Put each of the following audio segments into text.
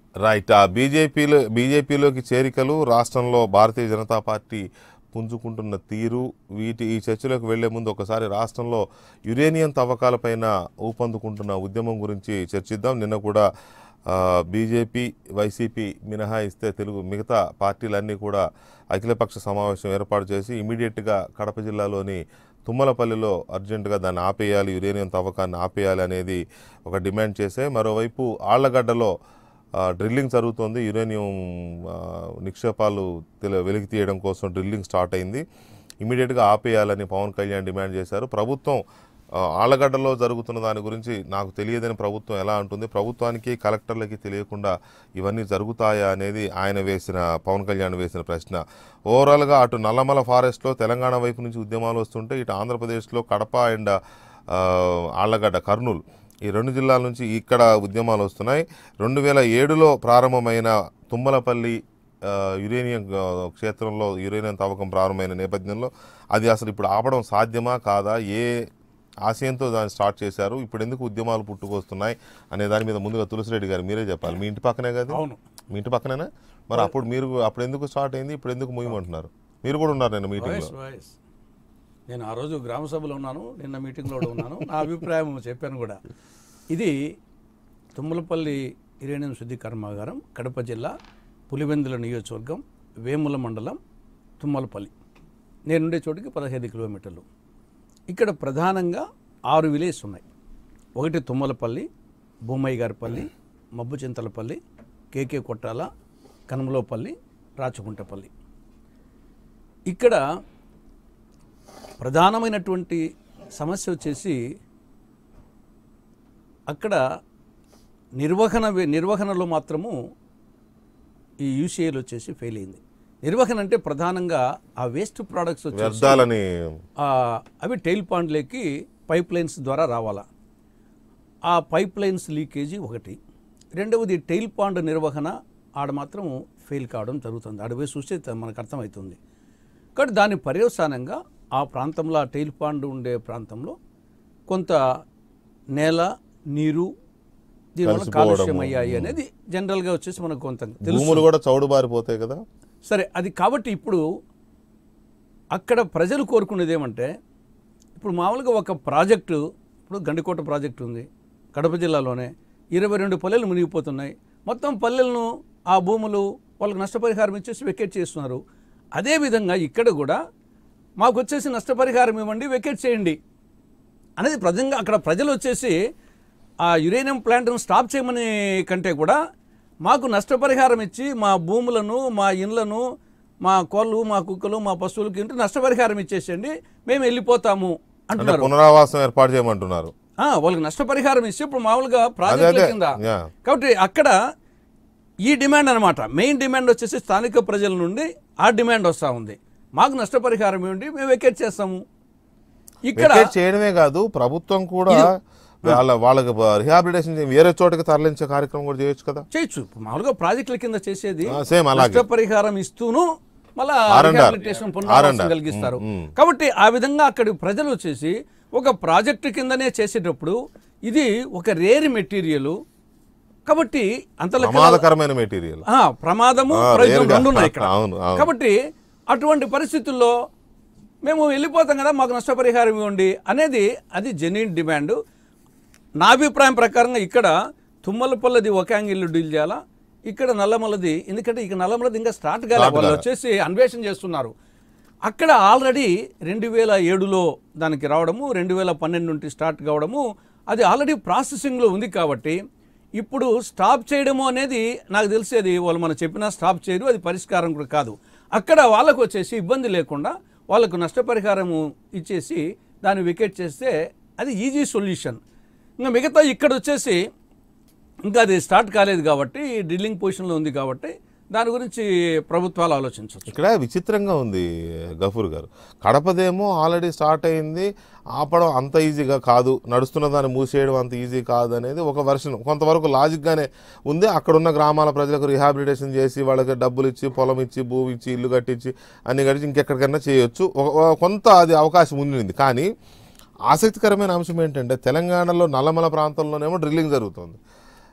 Right ఆ బీజేపీలో బీజేపీలోకి చేరికలు రాష్ట్రంలో భారతీయ జనతా పార్టీ పుంజుకుంటున్న తీరు వీటి ఈ చర్చలోకి వెళ్లే ముందు ఒకసారి రాష్ట్రంలో యురేనియం తవ్వకాలపైన ఊపందుకుంటున్న ఉద్యమం గురించి చర్చిద్దాం నిన్న కూడా ఆ, బీజేపీ వైసీపీ మినహాయిస్తే తెలుగు మిగతా పార్టీలన్నీ కూడా అఖిలపక్ష సమావేశం ఏర్పాటు చేసి ఇమీడియట్గా కడప జిల్లాలోని తుమ్మలపల్లిలో అర్జెంటుగా దాన్ని ఆపేయాలి యురేనియం తవ్వకాన్ని ఆపేయాలి అనేది ఒక డిమాండ్ చేసే మరోవైపు ఆళ్లగడ్డలో ఆ, డ్రిల్లింగ్ జరుగుతోంది యురేనియం ఆ, నిక్షేపాలు తెల- వెలికి తీయడం కోసం డ్రిల్లింగ్ స్టార్ట్ అయింది ఇమీడియట్గా ఆపేయాలని పవన్ కళ్యాణ్ డిమాండ్ చేశారు ప్రభుత్వం ఆ, ఆళ్లగడ్డలో జరుగుతున్న దాని గురించి నాకు తెలియదని ప్రభుత్వం ఎలా అంటుంది ప్రభుత్వానికి కలెక్టర్లకి తెలియకుండా ఇవన్నీ జరుగుతాయా అనేది ఆయన వేసిన పవన్ కళ్యాణ్ వేసిన ప్రశ్న ఓవరాల్గా అటు నల్లమల ఫారెస్ట్లో తెలంగాణ వైపు నుంచి ఉద్యమాలు వస్తుంటే ఇటు ఆంధ్రప్రదేశ్లో కడప అండ్ ఆ, ఆళ్లగడ్డ కర్నూలు ఈ రెండు జిల్లాల నుంచి ఇక్కడ ఉద్యమాలు వస్తున్నాయి రెండు వేల ఏడులో ప్రారంభమైన తుమ్మలపల్లి ఆ, యురేనియం ఆ, క్షేత్రంలో యురేనియం తవ్వకం ప్రారంభమైన నేపథ్యంలో అది అసలు ఇప్పుడు ఆపడం సాధ్యమా కాదా ఏ ఆశయంతో దాన్ని స్టార్ట్ చేశారు ఇప్పుడు ఎందుకు ఉద్యమాలు పుట్టుకొస్తున్నాయి అనే దాని మీద ముందుగా తులసిరెడ్డి గారు మీరే చెప్పాలి మీ ఇంటి పక్కనే కదా అవును మీ ఇంటి పక్కనేనా మరి అప్పుడు మీరు అప్పుడు ఎందుకు స్టార్ట్ అయింది ఇప్పుడు ఎందుకు ముయ్యమంటున్నారు మీరు కూడా ఉన్నారు నేను మీటింగ్లో వాయిస్ వాయిస్ నేను ఆ రోజు గ్రామ సభలో ఉన్నాను నిన్న మీటింగ్లో కూడా ఉన్నాను నా అభిప్రాయం చెప్పాను కూడా ఇది తుమ్మలపల్లి యురేనియం శుద్ధి కర్మాగారం కడప జిల్లా పులివెందుల నియోజకవర్గం వేముల మండలం తుమ్మలపల్లి నేనుండే చోటికి పదహైదు కిలోమీటర్లు ఇక్కడ ప్రధానంగా ఆరు విలేజ్ ఉన్నాయి ఒకటి తుమ్మలపల్లి భూమయ్య గారిపల్లి మబ్బు చింతలపల్లి కేకే కొట్టాల కనుమలోపల్లి రాచకుంటపల్లి ఇక్కడ ప్రధానమైనటువంటి సమస్య వచ్చేసి అక్కడ నిర్వహణ వే- నిర్వహణలో మాత్రము ఈ యూసీఏలు వచ్చేసి ఫెయిల్ అయింది నిర్వహణ అంటే ప్రధానంగా ఆ వేస్ట్ ప్రోడక్ట్స్ వచ్చేసి వ్యర్థాలని ఆ, అవి టైల్ పాండ్లోకి పైప్ లైన్స్ ద్వారా రావాలా ఆ పైప్ లైన్స్ లీకేజీ ఒకటి రెండవది టైల్ పాండ్ నిర్వహణ ఆడ మాత్రం ఫెయిల్ కావడం జరుగుతుంది ఆడ పోయి చూస్తే త- మనకు అర్థమవుతుంది కాబట్టి దాని పర్యవసానంగా ఆ ప్రాంతంలో ఆ టైల్ పాండ్ ఉండే ప్రాంతంలో కొంత నేల నీరు దీనివల్ల కలిసిపోవడము. కాలుష్యం అయ్యాయి అనేది జనరల్గా వచ్చేసి మనకు కొంత తెలుసు భూములు కూడా చౌడుబారిపోతాయి కదా సరే అది కాబట్టి ఇప్పుడు అక్కడ ప్రజలు కోరుకునేది ఏమంటే ఇప్పుడు మామూలుగా ఒక ప్రాజెక్టు ఇప్పుడు గండికోట ప్రాజెక్టు ఉంది కడప జిల్లాలోనే ఇరవై రెండు పల్లెలు మునిగిపోతున్నాయి మొత్తం పల్లెలను ఆ భూములు వాళ్ళకి నష్టపరిహారం ఇచ్చేసి వెకేట్ చేస్తున్నారు అదేవిధంగా ఇక్కడ కూడా మాకు వచ్చేసి నష్టపరిహారం ఇవ్వండి వెకేట్ చేయండి అనేది ప్రజంగా అక్కడ ప్రజలు వచ్చేసి ఆ యురేనియం ప్లాంట్ను స్టాప్ చేయమని కంటే కూడా మాకు నష్టపరిహారం ఇచ్చి మా భూములను మా ఇండ్లను మా కోళ్ళు మా కుక్కలు మా పశువులకి ఇంటూ నష్టపరిహారం ఇచ్చేసేయండి మేము వెళ్ళిపోతాము అంటే అంటున్నారు పునరావాసం ఏర్పాటు చేయమంటున్నారు ఆ, వాళ్ళకి నష్టపరిహారం ఇస్తే ఇప్పుడు మామూలుగా ప్రాజెక్టుల అదే. కింద యా. కాబట్టి అక్కడ ఈ డిమాండ్ అనమాట మెయిన్ డిమాండ్ వచ్చేసి స్థానిక ప్రజల నుండి ఆ డిమాండ్ వస్తూ ఉంది మాకు నష్టపరిహారం ఇవ్వండి మేము వెకేట్ చేస్తాము ఇక్కడ వెకేట్ చేయడమే కాదు ప్రభుత్వం కూడా వాళ్ళ వాళ్ళకి రిహాబిలిటేషన్ వేరే చోటకి తరలించే కార్యక్రమం కూడా చేయొచ్చు కదా చేయొచ్చు ఇప్పుడు మామూలుగా ప్రాజెక్టుల కింద చేసేది ఆ, సేమ్ అలాగే నష్టపరిహారం ఇస్తూను మళ్ళా R and R. రిహాబిలిటేషన్ పునరావాసం R and R. కలిగిస్తారు మ్, మ్. కాబట్టి ఆ విధంగా అక్కడి ప్రజలు వచ్చేసి ఒక ప్రాజెక్టు కిందనే చేసేటప్పుడు ఇది ఒక రేర్ మెటీరియల్ కాబట్టి అంత లెక్కన- ప్రమాదకరమైన మెటీరియల్ ఆ, ప్రమాదము ఆ, ప్రయోజనం రేరుగా. రెండు ఉన్నాయి ఇక్కడ అవును, అవును. కాబట్టి అటువంటి పరిస్థితుల్లో మేము వెళ్ళిపోతాం కదా మాకు నష్టపరిహారం ఇవ్వండి అనేది అది జెన్యున్ డిమాండ్ నా అభిప్రాయం ప్రకారంగా ఇక్కడ తుమ్మలపల్లది ఒక యాంగిల్ డీల్ చేయాలా ఇక్కడ నల్లమల్లది ఎందుకంటే ఇక నల్లమల్లది ఇంకా స్టార్ట్ కాలేదు Start వాళ్ళు కాలే. వచ్చేసి అన్వేషణ చేస్తున్నారు అక్కడ ఆల్రెడీ రెండు వేల ఏడులో దానికి రావడము రెండు వేల పన్నెండు నుండి స్టార్ట్ కావడము అది ఆల్రెడీ ప్రాసెసింగ్లో ఉంది కాబట్టి ఇప్పుడు స్టాప్ చేయడము అనేది నాకు తెలిసేది వాళ్ళు మనం చెప్పినా స్టాప్ చేయరు అది పరిష్కారం కూడా కాదు అక్కడ వాళ్ళకు వచ్చేసి ఇబ్బంది లేకుండా వాళ్ళకు నష్టపరిహారము ఇచ్చేసి దాన్ని వికెట్ చేస్తే అది ఈజీ సొల్యూషన్ ఇంకా మిగతా ఇక్కడ వచ్చేసి ఇంకా అది స్టార్ట్ కాలేదు కాబట్టి డ్రిల్లింగ్ పొజిషన్లో ఉంది కాబట్టి దాని గురించి ప్రభుత్వాలు ఆలోచించవచ్చు ఇక్కడ విచిత్రంగా ఉంది గఫూర్ గారు కడపదేమో ఆల్రెడీ స్టార్ట్ అయింది ఆపడం అంత ఈజీగా కాదు నడుస్తున్న దాన్ని మూసేయడం అంత ఈజీ కాదు అనేది ఒక వర్షన్ కొంతవరకు లాజిక్గానే ఉంది అక్కడ ఉన్న గ్రామాల ప్రజలకు రిహాబిలిటేషన్ చేసి వాళ్ళకి డబ్బులు ఇచ్చి పొలం ఇచ్చి భూమి ఇచ్చి ఇల్లు కట్టించి అన్ని కట్టించి ఇంకెక్కడికైనా చేయొచ్చు ఒక- ఒక- కొంత అది అవకాశం ఉండింది కానీ ఆసక్తికరమైన అంశం ఏంటంటే తెలంగాణలో నల్లమల ప్రాంతంలోనేమో డ్రిల్లింగ్ జరుగుతుంది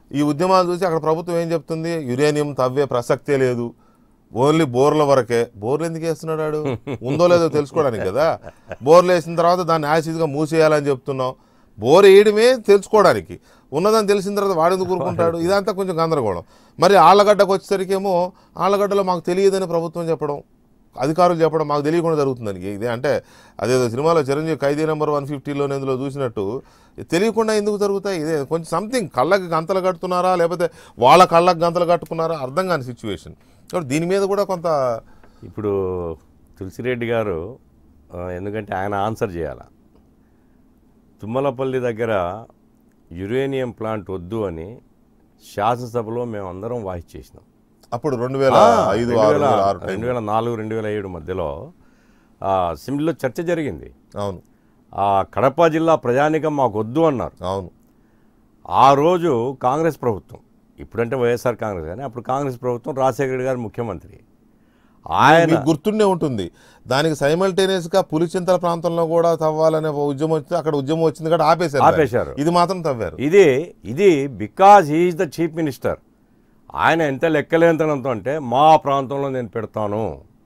ఈ ఉద్యమాలు చూసి అక్కడ ప్రభుత్వం ఏం చెప్తుంది యురేనియం తవ్వే ప్రసక్తే లేదు ఓన్లీ బోర్ల వరకే బోర్లు ఎందుకు వేస్తున్నాడు వాడు? ఉందో లేదో తెలుసుకోవడానికి కదా బోర్లు వేసిన తర్వాత దాన్ని యాసిడ్గా మూసేయాలని చెప్తున్నాం బోర్ వేయడమే తెలుసుకోవడానికి ఉన్నదని తెలిసిన తర్వాత వాడు ఎందుకు ఊరుకుంటాడు ఇదంతా కొంచెం గందరగోళం మరి ఆళ్ళగడ్డకు వచ్చేసరికేమో ఆళ్ళగడ్డలో మాకు తెలియదని ప్రభుత్వం చెప్పడం అధికారులు చెప్పడం మాకు తెలియకుండా జరుగుతుందని ఇది అంటే అదేదో సినిమాలో చిరంజీవి ఖైదీ నెంబర్ వన్ ఫిఫ్టీలో ఇందులో చూసినట్టు తెలియకుండా ఎందుకు జరుగుతాయి ఇదే కొంచెం సంథింగ్ కళ్ళకి గంతలు కట్టుతున్నారా లేకపోతే వాళ్ళ కళ్ళకి గంతలు కట్టుకున్నారా అర్థం కాని సిచ్యువేషన్ కాబట్టి దీని మీద కూడా కొంత ఇప్పుడు తులసిరెడ్డి గారు ఆ, ఎందుకంటే ఆయన ఆన్సర్ చేయాల తుమ్మలపల్లి దగ్గర యురేనియం ప్లాంట్ వద్దు అని శాసనసభలో మేము అందరం వాయిస్ చేసినాం అప్పుడు రెండు వేల ఐదు రెండు ఆరు వేల వేల ఆరు రెండు వేల నాలుగు రెండు వేల ఏడు మధ్యలో ఆ, అసెంబ్లీలో చర్చ జరిగింది అవును ఆ కడప జిల్లా ప్రజానికం మాకు వద్దు అన్నారు అవును ఆ రోజు కాంగ్రెస్ ప్రభుత్వం ఇప్పుడంటే వైఎస్ఆర్ కాంగ్రెస్ కానీ అప్పుడు కాంగ్రెస్ ప్రభుత్వం రాజశేఖర రెడ్డి గారు ముఖ్యమంత్రి ఆయన మీకు గుర్తుండే ఉంటుంది దానికి సైమల్టేనియస్ గా పులిచింతల ప్రాంతంలో కూడా తవ్వాలనే ఒక ఉద్యమం వచ్చింది అక్కడ ఉద్యమం వచ్చింది కాబట్టి ఆపేశారు ఆపేశారు. ఇది మాత్రం తవ్వారు ఇది ఇది because he is the chief minister ఆయన ఎంత లెక్కలేంతనంతో అంటే మా ప్రాంతంలో నేను పెడతాను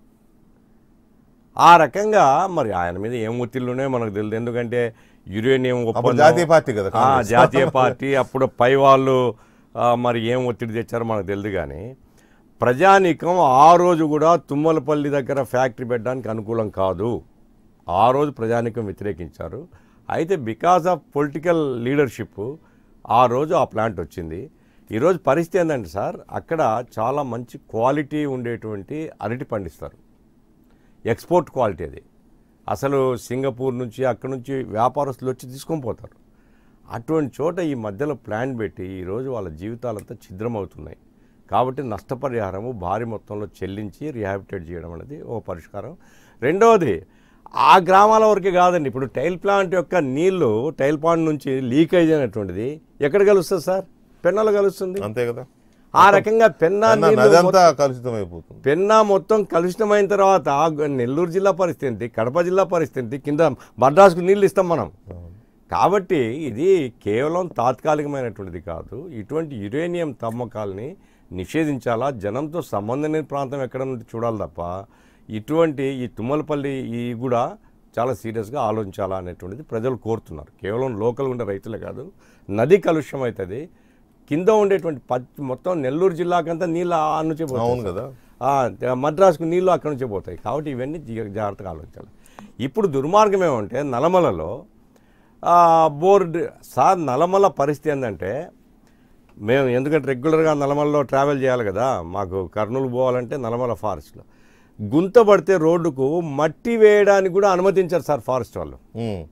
ఆ రకంగా మరి ఆయన మీద ఏం ఒత్తిళ్ళు ఉన్నాయో మనకు తెలియదు ఎందుకంటే యురేనియం అప్పుడు ఒప్పందం జాతీయ పార్టీ కదా ఆ, కాంగ్రెస్. జాతీయ పార్టీ అప్పుడు పై వాళ్ళు ఆ, మరి ఏం ఒత్తిడి తెచ్చారో మనకు తెలియదు కానీ ప్రజానీకం ఆ రోజు కూడా తుమ్మలపల్లి దగ్గర ఫ్యాక్టరీ పెట్టడానికి అనుకూలం కాదు ఆ రోజు ప్రజానీకం వ్యతిరేకించారు అయితే బికాస్ ఆఫ్ పొలిటికల్ లీడర్షిప్ ఆ రోజు ఆ ప్లాంట్ వచ్చింది ఈరోజు పరిస్థితి ఏంటంటే సార్ అక్కడ చాలా మంచి క్వాలిటీ ఉండేటువంటి అరటి పండిస్తారు ఎక్స్పోర్ట్ క్వాలిటీ అది అసలు సింగపూర్ నుంచి అక్కడ నుంచి వ్యాపారస్తులు వచ్చి తీసుకొని పోతారు అటువంటి చోట ఈ మధ్యలో ప్లాన్ పెట్టి ఈరోజు వాళ్ళ జీవితాలంతా ఛిద్రమవుతున్నాయి కాబట్టి నష్టపరిహారము భారీ మొత్తంలో చెల్లించి రిహాబిటేట్ చేయడం అనేది ఒక పరిష్కారం రెండవది ఆ గ్రామాల వరకే కాదండి ఇప్పుడు టైల్ ప్లాంట్ యొక్క నీళ్లు టైల్ ప్లాంట్ నుంచి లీకేజ్ అయినటువంటిది ఎక్కడ కలుస్తుంది సార్ పెన్నాలో కలుస్తుంది అంతే కదా ఆ రకంగా పెన్నా అన్న, నీళ్లు నది అంతా కలుషితం అయిపోతుంది పెన్నా మొత్తం కలుషితమైన తర్వాత ఆ గ- నెల్లూరు జిల్లా పరిస్థితి ఏంటి కడప జిల్లా పరిస్థితి ఏంటి కింద మద్రాసుకు నీళ్ళు ఇస్తాం మనం కాబట్టి ఇది కేవలం తాత్కాలికమైనటువంటిది కాదు ఇటువంటి యురేనియం తమ్మకాలని నిషేధించాలా జనంతో సంబంధం లేని ప్రాంతం ఎక్కడ నుండి చూడాలి తప్ప ఇటువంటి ఈ తుమ్మలపల్లి ఈ కూడా చాలా సీరియస్గా ఆలోచించాలా అనేటువంటిది ప్రజలు కోరుతున్నారు కేవలం లోకల్ ఉండే రైతులే కాదు నది కలుష్యం అవుతుంది కింద ఉండేటువంటి పచ్చి మొత్తం నెల్లూరు జిల్లాకంతా నీళ్ళు ఆ నుంచే పోతాయి అవును సార్. కదా ఆ, మద్రాసుకు నీళ్ళు అక్కడి నుంచే పోతాయి కాబట్టి ఇవన్నీ జా- జాగ్రత్తగా ఆలోచించాలి ఇప్పుడు దుర్మార్గం ఏమంటే నలమలలో ఆ, బోర్డు సార్ నలమల పరిస్థితి ఏంటంటే మేము ఎందుకంటే రెగ్యులర్గా నలమలలో ట్రావెల్ చేయాలి కదా మాకు కర్నూలు పోవాలంటే నలమల ఫారెస్ట్లో గుంత పడితే రోడ్డుకు మట్టి వేయడానికి కూడా అనుమతించారు సార్ ఫారెస్ట్ వాళ్ళు ఉమ్.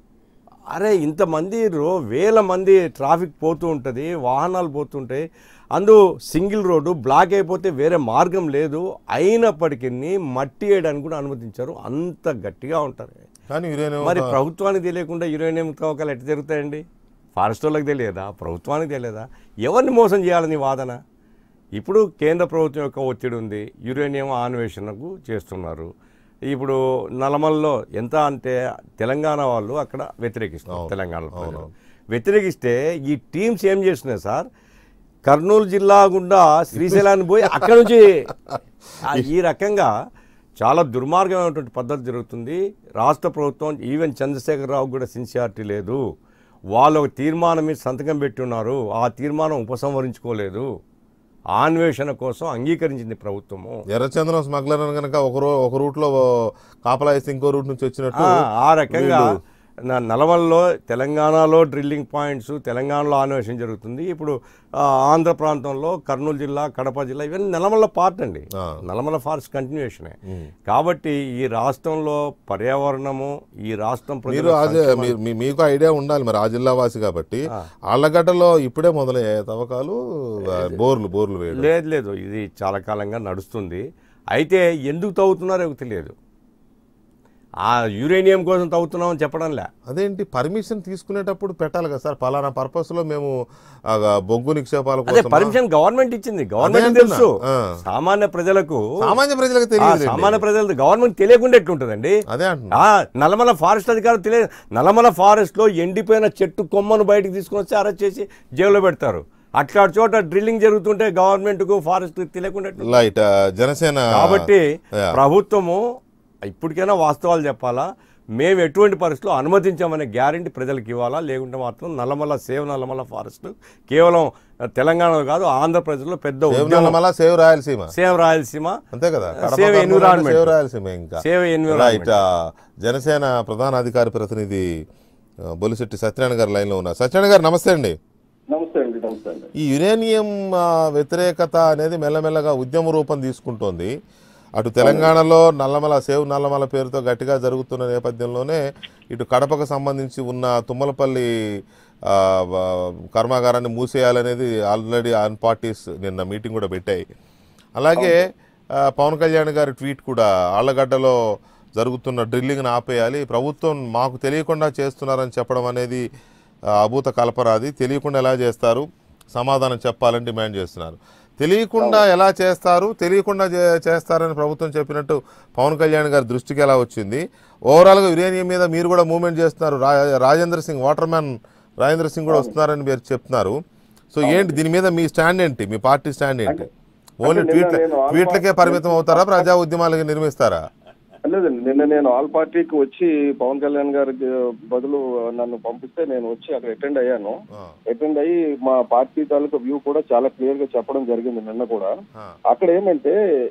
అరే ఇంతమంది రో వేల మంది ట్రాఫిక్ పోతూ ఉంటుంది వాహనాలు పోతుంటాయి అందు సింగిల్ రోడ్డు బ్లాక్ అయిపోతే వేరే మార్గం లేదు అయినప్పటికీ మట్టి వేయడానికి కూడా అనుమతించారు అంత గట్టిగా ఉంటారు కానీ యురేనియం మరి ప్రభుత్వానికి తెలియకుండా యురేనియం తవ్వకాలు ఎట్లా జరుగుతాయండి ఫారెస్ట్ వాళ్ళకి తెలియదా ప్రభుత్వానికి తెలియదా ఎవరిని మోసం చేయాలని వాదన ఇప్పుడు కేంద్ర ప్రభుత్వం యొక్క ఒత్తిడి ఉంది యురేనియం అన్వేషణకు చేస్తున్నారు ఇప్పుడు నలమల్లో ఎంత అంటే తెలంగాణ వాళ్ళు అక్కడ వ్యతిరేకిస్తున్నారు తెలంగాణ ప్రజలు వ్యతిరేకిస్తే ఈ టీమ్స్ ఏం చేస్తున్నాయి సార్ కర్నూలు జిల్లా గుండా శ్రీశైలాన్ని పోయి అక్కడ నుంచి ఆ, ఈ రకంగా చాలా దుర్మార్గమైనటువంటి పద్ధతి జరుగుతుంది రాష్ట్ర ప్రభుత్వం ఈవెన్ చంద్రశేఖరరావు కూడా సిన్సియారిటీ లేదు వాళ్ళు ఒక తీర్మానం మీద సంతకం పెట్టి ఉన్నారు ఆ తీర్మానం ఉపసంహరించుకోలేదు అన్వేషణ కోసం అంగీకరించింది ప్రభుత్వము ఎర్రచంద్రం స్మగ్లర్ అని కనుక ఒక రో ఒక రూట్ లో కాపలా వేస్తే ఇంకో రూట్ నుంచి వచ్చినట్టు ఆ, ఆ రకంగా న- నలమల్లో తెలంగాణలో డ్రిల్లింగ్ పాయింట్స్ తెలంగాణలో అన్వేషణ జరుగుతుంది ఇప్పుడు ఆ, ఆంధ్ర ప్రాంతంలో కర్నూలు జిల్లా కడప జిల్లా ఇవన్నీ నలమల్ల పార్ట్ అండి ఆ. నలమల ఫారెస్ట్ కంటిన్యూషనే కాబట్టి ఈ రాష్ట్రంలో పర్యావరణము ఈ రాష్ట్రం మీరు ప్రజల ఆ జి- మీ- మీ- మీకు ఐడియా ఉండాలి మరి ఆ జిల్లా వాసి కాబట్టి ఆళ్ళగడ్డలో ఇప్పుడే మొదలయ్యాయి తవ్వకాలు ఆ, బోర్లు బోర్లు వేయడం లేదు లేదు ఇది చాలా కాలంగా నడుస్తుంది అయితే ఎందుకు తవ్వుతున్నారో తెలియదు ఆ యురేనియం కోసం తవ్వుతున్నామని చెప్పడంలే అదేంటి పర్మిషన్ తీసుకునేటప్పుడు పెట్టాలి కదా సార్ పలానా పర్పస్ లో మేము ఆ, బొగ్గు నిక్షేపాల అదే కోసం పర్మిషన్ గవర్నమెంట్ ఇచ్చింది గవర్నమెంట్ అంటున్నా. తెలుసు ఆ. సామాన్య ప్రజలకు సామాన్య ప్రజలకు ఆ, తెలియదు సామాన్య ప్రజలకు గవర్నమెంట్ తెలియకుండా ఎట్లుంటుందండి అదే అంటున్నా ఆ, నల్లమల ఫారెస్ట్ అధికారులు తెలియదు నల్లమల ఫారెస్ట్ లో ఎండిపోయిన చెట్టు కొమ్మను బయటికి తీసుకొని వచ్చి అరెస్ట్ చేసి జైల్లో పెడతారు అట్లాంటి చోట డ్రిల్లింగ్ జరుగుతుంటే గవర్నమెంట్కు ఫారెస్ట్ తెలియకుండా ఎట్లా? లైట్ ఆ, జనసేన కాబట్టి యా. ప్రభుత్వము ఇప్పటికైనా వాస్తవాలు చెప్పాలా మేము ఎటువంటి పరిస్థితుల్లో అనుమతించామనే గ్యారంటీ ప్రజలకు ఇవ్వాలా లేకుంటే మాత్రం నల్లమల్ల సేవ్ నల్లమల్ల ఫారెస్ట్ కేవలం తెలంగాణలో కాదు ఆంధ్రప్రదేశ్లో పెద్ద సేవ్ ఉద్యమం నల్లమల సేవ్ రాయలసీమ సేవ్ రాయలసీమ అంతే కదా కడప సేవ్ కర్నూలు అంటే ఎన్విరాన్మెంట్. సేవ్ రాయలసీమ ఇంకా సేవ్ ఎన్విరాన్మెంట్. రైట్ ఆ, జనసేన ప్రధాన అధికారి ప్రతినిధి ఆ, బొలిశెట్టి సత్యనారాయణ గారు లైన్లో ఉన్నారు సత్యనారాయణ గారు నమస్తే అండి నమస్తే అండి నమస్తే అండి ఈ యురేనియం ఆ, వ్యతిరేకత అనేది మెల్లమెల్లగా ఉద్యమ రూపం తీసుకుంటోంది అటు తెలంగాణలో నల్లమల సేవ్ నల్లమల పేరుతో గట్టిగా జరుగుతున్న నేపథ్యంలోనే ఇటు కడపకు సంబంధించి ఉన్న తుమ్మలపల్లి ఆ, వ- కర్మాగారాన్ని మూసేయాలనేది ఆల్రెడీ ఆన్ పార్టీస్ నిన్న మీటింగ్ కూడా పెట్టాయి అలాగే ఆ, పవన్ కళ్యాణ్ గారి ట్వీట్ కూడా ఆళ్లగడ్డలో జరుగుతున్న డ్రిల్లింగ్ని ఆపేయాలి ప్రభుత్వం మాకు తెలియకుండా చేస్తున్నారని చెప్పడం అనేది ఆ, అభూత కల్పరాది తెలియకుండా ఎలా చేస్తారు సమాధానం చెప్పాలని డిమాండ్ చేస్తున్నారు తెలియకుండా ఎలా చేస్తారు తెలియకుండా చే- చేస్తారని ప్రభుత్వం చెప్పినట్టు పవన్ కళ్యాణ్ గారి దృష్టికి ఎలా వచ్చింది ఓవరాల్గా యురేనియం మీద మీరు కూడా మూవ్మెంట్ చేస్తున్నారు రా రాజేంద్ర సింగ్ వాటర్ మ్యాన్ రాజేంద్ర సింగ్ కూడా వస్తున్నారని మీరు చెప్తున్నారు సో ఏంటి దీని మీద మీ స్టాండ్ ఏంటి మీ పార్టీ స్టాండ్ ఏంటి ఓన్లీ నిన్న ట్వీట్ నేను ఆల్ ట్వీట్లకే పరిమితం అవుతారా ప్రజా ఉద్యమాలకి నిర్మిస్తారా లేదండి నిన్న నేను ఆల్ పార్టీకి వచ్చి పవన్ కళ్యాణ్ గారికి బదులు నన్ను పంపిస్తే నేను వచ్చి అక్కడ అటెండ్ అయ్యాను ఆ, అటెండ్ అయ్యి మా పార్టీ తాలూకా వ్యూ కూడా చాలా క్లియర్ గా చెప్పడం జరిగింది నిన్న కూడా ఆ, అక్కడ ఏమంటే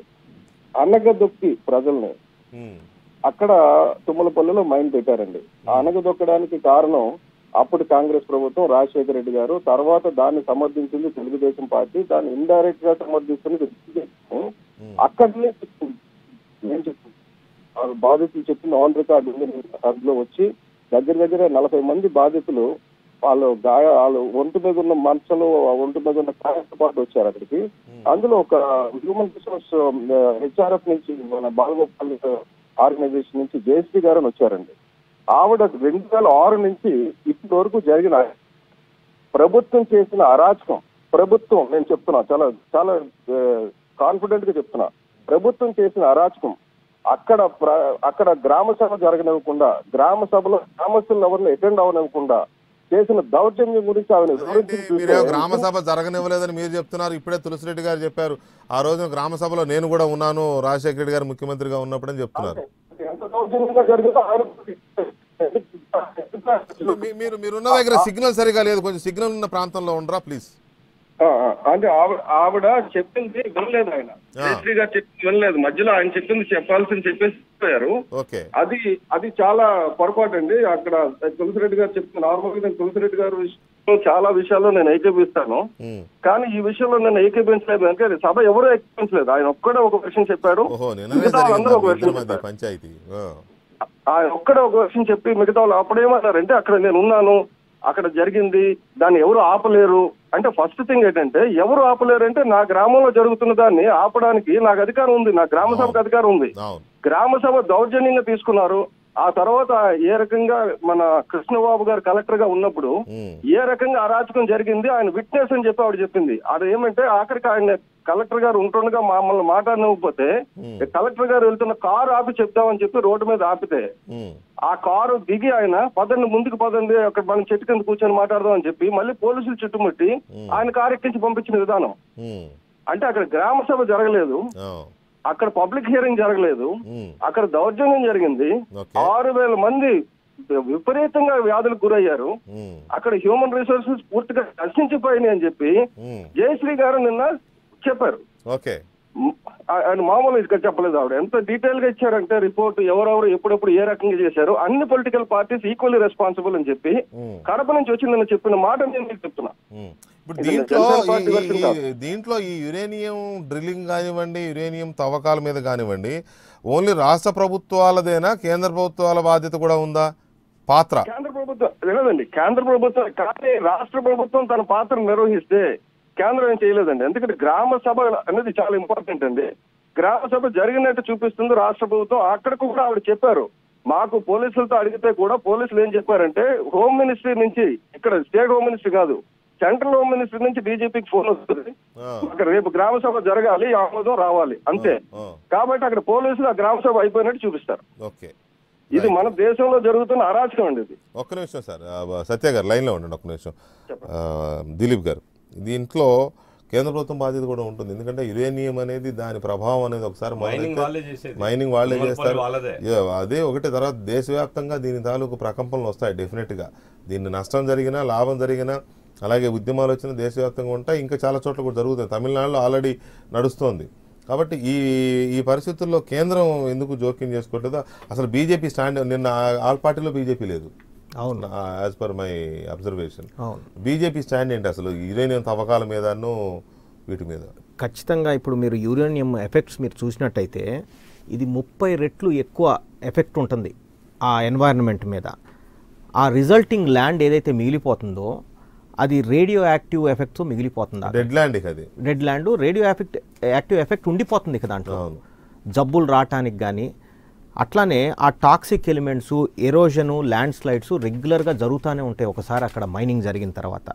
అనగదొక్కి ప్రజల్ని ఉమ్, అక్కడ తుమ్మలపల్లిలో మైండ్ పెట్టారండి ఆ అనగదొక్కడానికి కారణం అప్పుడు కాంగ్రెస్ ప్రభుత్వం రాజశేఖర రెడ్డి గారు తర్వాత దాన్ని సమర్థించింది తెలుగుదేశం పార్టీ దాన్ని ఇండైరెక్ట్ గా సమర్థిస్తున్నది తెలుగుదేశం. అక్కడనే చెప్తుంది. ఏం చెప్తుంది ఆ బాధితులు చెప్పిన ఆన్ రికార్డు ఉంది అందులో వచ్చి దగ్గర దగ్గర నలభై మంది బాధితులు వాళ్ళు గాయ వాళ్ళు ఒంటి మీద ఉన్న మంచలు ఆ ఒంటి మీద ఉన్న కాయంతో పాటు వచ్చారు అక్కడికి అందులో ఒక హ్యూమన్ రిసోర్స్ హెచ్ఆర్ఎఫ్ నుంచి మన బాలగోపాల్ ఆర్గనైజేషన్ నుంచి జేఎస్పీ గారు అని వచ్చారండి ఆవిడ రెండు వేల ఆరు నుంచి ఇప్పటి వరకు జరిగిన ప్రభుత్వం చేసిన అరాచకం ప్రభుత్వం నేను చెప్తున్నా చాలా చాలా కాన్ఫిడెంట్ గా చెప్తున్నా ప్రభుత్వం చేసిన అరాచకం అక్కడ ప్ర- అక్కడ గ్రామ సభ జరగనివ్వకుండా గ్రామ సభలో గ్రామస్తులను ఎవరిని అటెండ్ అవనివ్వకుండా చేసిన దౌర్జన్యం గురించి ఆవిడ వివరించి మీరేమో గ్రామ సభ జరగనివ్వలేదని మీరు చెప్తున్నారు ఇప్పుడే తులసిరెడ్డి గారు చెప్పారు ఆ రోజు గ్రామ సభలో నేను కూడా ఉన్నాను రాజశేఖర రెడ్డి గారు ముఖ్యమంత్రిగా ఉన్నప్పుడని చెప్తున్నారు ఎంత దౌర్జన్యంగా జరిగిందో ఆయన మీ- మీరు మీరున్న దగ్గర సిగ్నల్ సరిగా లేదు కొంచెం సిగ్నల్ ఉన్న ప్రాంతంలో ఉండరా ప్లీజ్ ఆ, ఆ, అంటే ఆవిడ ఆవిడ చెప్పింది వినలేదు ఆయన ఆ. జయశ్రీ గారు చెప్పింది వినలేదు మధ్యలో ఆయన చెప్పింది చెప్పాల్సింది చెప్పేసి పోయారు ఓకే అది అది చాలా పొరపాటు అండి అక్కడ తులసిరెడ్డి గారు చెప్తున్న నార్మల్ గా నేను తులసిరెడ్డి గారు విషయంలో చాలా విషయాల్లో నేను ఏకీపిస్తాను ఉమ్. కానీ ఈ విషయంలో నేను ఏకీపించలేదు అంటే సభ ఎవరు ఏకీపించలేదు ఆయన ఒక్కడే ఒక విషయం చెప్పాడు ఓహో నిన్ననే మిగతా వాళ్ళందరూ ఒక జరిగింది విషయం ఇద్దరి మధ్య చెప్పారు పంచాయతీ ఆ. ఆయన ఒక్కడే ఒక విషయం చెప్పి మిగతా వాళ్ళు అప్పుడేమన్నారంటే అక్కడ నేను ఉన్నాను అక్కడ జరిగింది దాన్ని ఎవరు ఆపలేరు అంటే ఫస్ట్ థింగ్ ఏంటంటే ఎవరు ఆపలేరు అంటే నా గ్రామంలో జరుగుతున్న దాన్ని ఆపడానికి నాకు అధికారం ఉంది నా గ్రామ సభకు అధికారం ఉంది అవును గ్రామ సభ దౌర్జన్యంగా తీసుకున్నారు ఆ తర్వాత ఏ రకంగా మన కృష్ణబాబు గారు కలెక్టర్ గా ఉన్నప్పుడు ఉమ్. ఏ రకంగా అరాచకం జరిగింది ఆయన విట్నెస్ అని చెప్పి ఆవిడ చెప్పింది అది ఏమంటే ఆఖరికి ఆయన కలెక్టర్ గారు ఉంటుండగా మమ్మల్ని మాట్లాడనివ్వకపోతే Hmm. కలెక్టర్ గారు వెళ్తున్న కారు ఆపి చెప్తామని చెప్పి రోడ్డు మీద ఆపితే ఉమ్. ఆ కారు దిగి ఆయన పదండి ముందుకు పదండి అక్కడ మనం చెట్టు కింద కూర్చొని మాట్లాడదాం అని చెప్పి మళ్ళీ పోలీసులు చుట్టుముట్టి Hmm. ఆయన కారు ఎక్కించి పంపించిన విధానం ఉమ్. అంటే అక్కడ గ్రామ సభ జరగలేదు ఆ. అక్కడ పబ్లిక్ హియరింగ్ జరగలేదు ఉమ్. అక్కడ దౌర్జన్యం జరిగింది ఓకే ఆరు వేల మంది విపరీతంగా వ్యాధులకు గురయ్యారు ఉమ్. అక్కడ హ్యూమన్ రిసోర్సెస్ పూర్తిగా నశించిపోయినాయి అని చెప్పి ఉమ్. జయశ్రీ గారు నిన్న చెప్పారు ఓకే మ్, ఆ- ఆయన మామూలు ఇక్కడ చెప్పలేదు ఆవిడ ఎంత డీటెయిల్ గా ఇచ్చారంటే రిపోర్ట్ ఎవరెవరు ఎప్పుడెప్పుడు ఏ రకంగా చేశారు అన్ని పొలిటికల్ పార్టీస్ ఈక్వల్లీ రెస్పాన్సిబుల్ అని చెప్పి ఉమ్. కడప నుంచి వచ్చి నిన్న చెప్పిన మాట నేను మీకు చెప్తున్నా ఉమ్. ఇప్పుడు ఇది దీంట్లో జనసేన పార్టీ ఈ- వర్షన్ ఈ- కాదు. దీంట్లో ఈ యురేనియం డ్రిల్లింగ్ కానివ్వండి యురేనియం తవ్వకాల మీద కానివ్వండి ఓన్లీ రాష్ట్ర ప్రభుత్వాలదేనా కేంద్ర ప్రభుత్వాల బాధ్యత కూడా ఉందా పాత్ర కేంద్ర ప్రభుత్వం లేదండి కేంద్ర ప్రభుత్వం కానీ రాష్ట్ర ప్రభుత్వం తన పాత్ర నిర్వహిస్తే కేంద్రం ఏం చేయలేదండి ఎందుకంటే గ్రామ సభ అనేది చాలా ఇంపార్టెంట్ అండి గ్రామ సభ జరిగినట్టు చూపిస్తుంది రాష్ట్ర ప్రభుత్వం అక్కడికి కూడా ఆవిడ చెప్పారు మాకు పోలీసులతో అడిగితే కూడా పోలీసులు ఏం చెప్పారంటే హోమ్ మినిస్ట్రీ నుంచి ఇక్కడ స్టేట్ హోమ్ మినిస్ట్రీ కాదు సెంట్రల్ హోమ్ మినిస్ట్రీ నుంచి డీజీపీకి ఫోన్ వస్తుంది ఆ, అక్కడ రేపు గ్రామ సభ జరగాలి ఆమోదం రావాలి అంతే ఆ, కాబట్టి అక్కడ పోలీసులు ఆ గ్రామ సభ అయిపోయినట్టు చూపిస్తారు ఓకే ఇది మన దేశంలో జరుగుతున్న అరాచకం అండి ఇది ఒక్క నిమిషం సార్ ఆ, బ- సత్య గారు లైన్లో ఉండండి ఒక్క నిమిషం ఆ, దిలీప్ గారు దీంట్లో కేంద్ర ప్రభుత్వం బాధ్యత కూడా ఉంటుంది ఎందుకంటే యురేనియం అనేది దాని ప్రభావం అనేది ఒకసారి మైనింగ్ మొదలైతే వాళ్ళే చేసేది మైనింగ్ వాళ్ళే తుమ్మలపల్లి చేస్తారు వాళ్ళదే. యా, అదే ఒకటి తర్వాత దేశవ్యాప్తంగా దీని తాలూకు ప్రకంపనలు వస్తాయి డెఫినెట్గా దీన్ని నష్టం జరిగినా లాభం జరిగినా అలాగే ఉద్యమాలు వచ్చిన దేశవ్యాప్తంగా ఉంటాయి ఇంకా చాలా చోట్ల కూడా జరుగుతాయి తమిళనాడులో ఆల్రెడీ నడుస్తోంది కాబట్టి ఈ ఈ పరిస్థితుల్లో కేంద్రం ఎందుకు జోక్యం చేసుకోవట్లేదో అసలు బీజేపీ స్టాండ్ నిన్న ఆల్ పార్టీలో బీజేపీ లేదు అవును యాజ్ పర్ మై అబ్జర్వేషన్ అవును బీజేపీ స్టాండ్ ఏంటి అసలు యురేనియం తవ్వకాల మీదను వీటి మీద ఖచ్చితంగా ఇప్పుడు మీరు యూరేనియం ఎఫెక్ట్స్ మీరు చూసినట్టయితే ఇది ముప్పై రెట్లు ఎక్కువ ఎఫెక్ట్ ఉంటుంది ఆ ఎన్వైరన్మెంట్ మీద ఆ రిజల్టింగ్ ల్యాండ్ ఏదైతే మిగిలిపోతుందో అది రేడియో యాక్టివ్ ఎఫెక్ట్తో మిగిలిపోతుంది డెడ్ ల్యాండ్ ఇక అది red land radio effect active effect ఉండిపోతుంది ఇక దాంట్లో అవును. జబ్బులు రావటానికి కానీ అట్లానే ఆ toxic elements erosion landslides రెగ్యులర్గా జరుగుతూనే ఉంటాయి ఒకసారి అక్కడ మైనింగ్ జరిగిన తర్వాత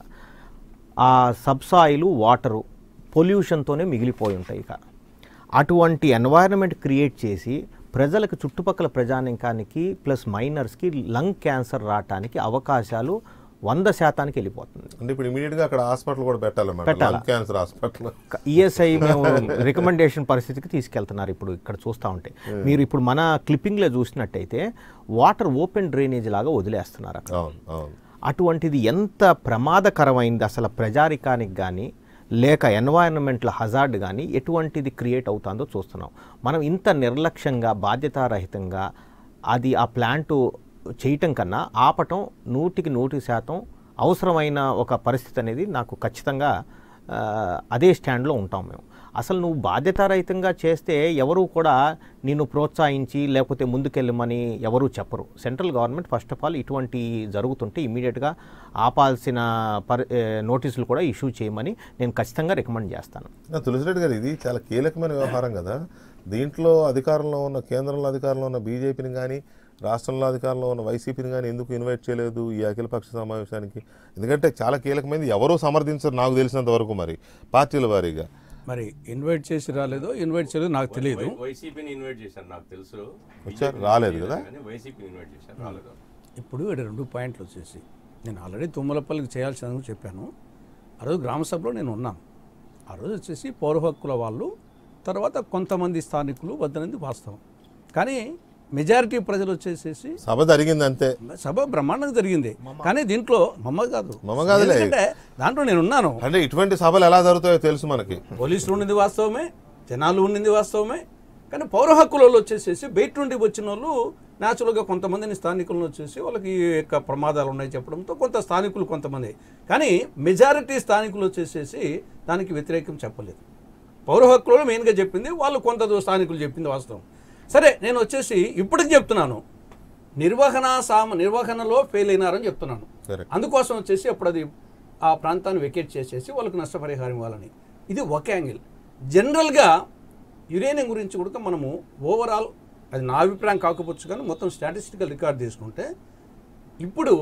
ఆ సబ్సాయిలు వాటరు పొల్యూషన్తోనే మిగిలిపోయి ఉంటాయి ఇక అటువంటి ఎన్వైరన్మెంట్ క్రియేట్ చేసి ప్రజలకు చుట్టుపక్కల ప్రజానికానికి ప్లస్ మైనర్స్కి లంగ్ క్యాన్సర్ రావటానికి అవకాశాలు వంద శాతానికి వెళ్ళిపోతుంది అంటే ఇప్పుడు ఇమీడియట్ గా అక్కడ హాస్పిటల్ కూడా పెట్టాలన్నమాట పెట్టాలా? లంగ్ క్యాన్సర్ హాస్పిటల్ ఈఎస్ఐ మేము రికమెండేషన్ పరిస్థితికి తీసుకెళ్తున్నారు ఇప్పుడు ఇక్కడ చూస్తూ ఉంటే మీరు ఇప్పుడు మన క్లిప్పింగ్లో చూసినట్టయితే వాటర్ ఓపెన్ డ్రైనేజ్ లాగా వదిలేస్తున్నారు అక్కడ అవును అవును అటువంటిది ఎంత ప్రమాదకరమైంది అసలు ప్రజారికానికి కానీ లేక ఎన్వైరన్మెంట్ల హజార్డ్ కానీ ఎటువంటిది క్రియేట్ అవుతుందో చూస్తున్నాం మనం ఇంత నిర్లక్ష్యంగా బాధ్యతారహితంగా అది ఆ ప్లాంటు చేయటం కన్నా ఆపటం నూటికి నూటి శాతం అవసరమైన ఒక పరిస్థితి అనేది నాకు ఖచ్చితంగా ఆ, అదే స్టాండ్లో ఉంటాం మేము అసలు నువ్వు బాధ్యతారహితంగా చేస్తే ఎవరు కూడా నిన్ను ప్రోత్సహించి లేకపోతే ముందుకెళ్ళమని ఎవరూ చెప్పరు central government first of all ఇటువంటి జరుగుతుంటే ఇమీడియట్గా ఆపాల్సిన పరి ఏ, నోటీసులు కూడా ఇష్యూ చేయమని నేను ఖచ్చితంగా రికమెండ్ చేస్తాను నా తులసిరెడ్డి గారు ఇది చాలా కీలకమైన వ్యవహారం కదా దీంట్లో అధికారంలో ఉన్న కేంద్రంలో అధికారంలో ఉన్న బీజేపీని కానీ రాష్ట్రంలో అధికారంలో ఉన్న వైసీపీని కానీ ఎందుకు ఇన్వైట్ చేయలేదు ఈ అఖిలపక్ష సమావేశానికి ఎందుకంటే చాలా కీలకమైనది ఎవరూ సమర్థించరు నాకు తెలిసినంత వరకు మరి పార్టీల వారీగా మరి ఇన్వైట్ చేసి రాలేదో ఇన్వైట్ చేయలేదో నాకు తెలియదు వైసీపీని ఇన్వైట్ చేశారు నాకు తెలుసు వచ్చారు? రాలేదు కదా? వైసీపీని ఇన్వైట్ చేశారు రాలేదు ఇప్పుడు ఇక్కడ రెండు పాయింట్లు వచ్చేసి నేను ఆల్రెడీ తుమ్మలపల్లికి చేయాల్సిన చెప్పాను ఆ రోజు గ్రామ సభలో నేను ఉన్నాను ఆ రోజు వచ్చేసి పౌర హక్కుల వాళ్ళు తర్వాత కొంతమంది స్థానికులు వద్దనేది వాస్తవం కానీ మెజారిటీ ప్రజలు వచ్చేసేసి సభ జరిగింది అంతే సభ బ్రహ్మాండంగా జరిగింది కానీ దీంట్లో మమ్మ కాదు మమ్మ కాదులే. ఎందుకంటే దాంట్లో నేను ఉన్నాను అంటే ఇటువంటి సభలు ఎలా జరుగుతాయో తెలుసు మనకి పోలీసులు ఉండింది వాస్తవమే జనాలు ఉండింది వాస్తవమే కానీ పౌర హక్కులలో వచ్చేసేసి బయట నుండి వచ్చిన వాళ్ళు న్యాచురల్గా కొంతమందిని స్థానికులను వచ్చేసి వాళ్ళకి ఈ యొక్క ప్రమాదాలు ఉన్నాయి చెప్పడంతో కొంత స్థానికులు కొంతమంది కానీ మెజారిటీ స్థానికులు వచ్చేసేసి దానికి వ్యతిరేకం చెప్పలేదు పౌర హక్కులలో మెయిన్గా చెప్పింది వాళ్ళు కొంత స్థానికులు చెప్పింది వాస్తవం సరే నేను వచ్చేసి ఇప్పటికి చెప్తున్నాను నిర్వహణ సామ నిర్వహణలో ఫెయిల్ అయినారని చెప్తున్నాను Correct. అందుకోసం వచ్చేసి అప్పుడు అది ఆ ప్రాంతాన్ని వెకేట్ చేసేసి వాళ్ళకి నష్టపరిహారం ఇవ్వాలని ఇది ఒక యాంగిల్ జనరల్గా యురేనియం గురించి కూడా మనము ఓవరాల్ అది నా అభిప్రాయం కాకపోవచ్చు కానీ మొత్తం స్టాటిస్టికల్ రికార్డ్ తీసుకుంటే ఇప్పుడు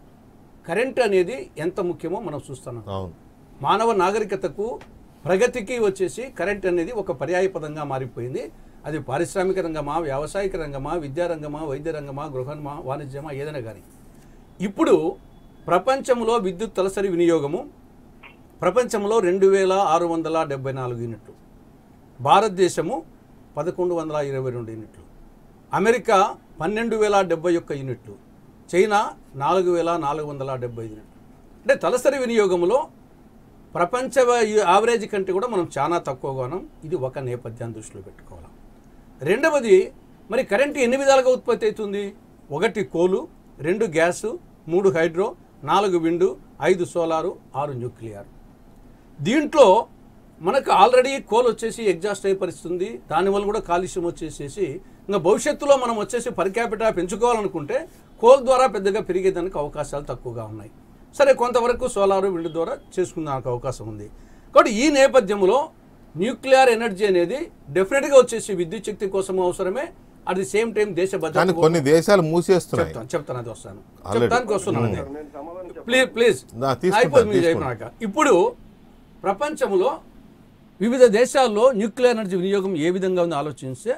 కరెంట్ అనేది ఎంత ముఖ్యమో మనం చూస్తున్నాం అవును మానవ నాగరికతకు ప్రగతికి వచ్చేసి కరెంట్ అనేది ఒక పర్యాయ పదంగా మారిపోయింది అది పారిశ్రామిక రంగమా వ్యావసాయిక రంగమా విద్యా రంగమా వైద్య రంగమా గృహమా వాణిజ్యమా ఏదైనా కానీ ఇప్పుడు ప్రపంచంలో విద్యుత్ తలసరి వినియోగము ప్రపంచంలో రెండు వేల ఆరు వందల డెబ్బై నాలుగు యూనిట్లు భారతదేశము పదకొండు వందల ఇరవై రెండు యూనిట్లు అమెరికా పన్నెండు వేల డెబ్బై ఒక్క యూనిట్లు చైనా నాలుగు వేల నాలుగు వందల డెబ్బై యూనిట్లు అంటే తలసరి వినియోగంలో ప్రపంచ యావరేజ్ కంటే కూడా మనం చాలా తక్కువగా ఉన్నాం ఇది ఒక నేపథ్యాన్ని దృష్టిలో పెట్టుకోవాలి రెండవది మరి కరెంటు ఎన్ని విధాలుగా ఉత్పత్తి అవుతుంది ఒకటి కోలు రెండు గ్యాసు మూడు హైడ్రో నాలుగు విండు ఐదు సోలారు ఆరు న్యూక్లియర్ దీంట్లో మనకు ఆల్రెడీ కోల్ వచ్చేసి ఎగ్జాస్ట్ అయ్యే పరిస్థితి ఉంది దానివల్ల కూడా కాలుష్యం వచ్చేసేసి ఇంకా భవిష్యత్తులో మనం వచ్చేసి పర్ క్యాపిటా పెంచుకోవాలనుకుంటే కోల్ ద్వారా పెద్దగా పెరిగేదానికి అవకాశాలు తక్కువగా ఉన్నాయి సరే కొంతవరకు సోలార్ విండ్ ద్వారా చేసుకునేందుకు అవకాశం ఉంది కాబట్టి ఈ నేపథ్యంలో న్యూక్లియర్ ఎనర్జీ అనేది డెఫినెట్గా వచ్చేసి విద్యుత్ శక్తి కోసం అవసరమే అట్ ది సేమ్ టైం దేశ కానీ భద్రత కొన్ని దేశాలు మూసేస్తున్నాయి చెప్తాను చెప్తాను అది వస్తాను Already. చెప్తానికి వస్తున్నాను అదే నేను సమాధానం చెప్పాలి. ప్లీజ్ ప్లీజ్ నా, తీసుకుంటాను, అయిపోయింది మీరు తీసుకుంటాను. అయిపోయినాక ఇప్పుడు ప్రపంచంలో వివిధ దేశాల్లో న్యూక్లియర్ ఎనర్జీ వినియోగం ఏ విధంగా ఉందో ఆలోచిస్తే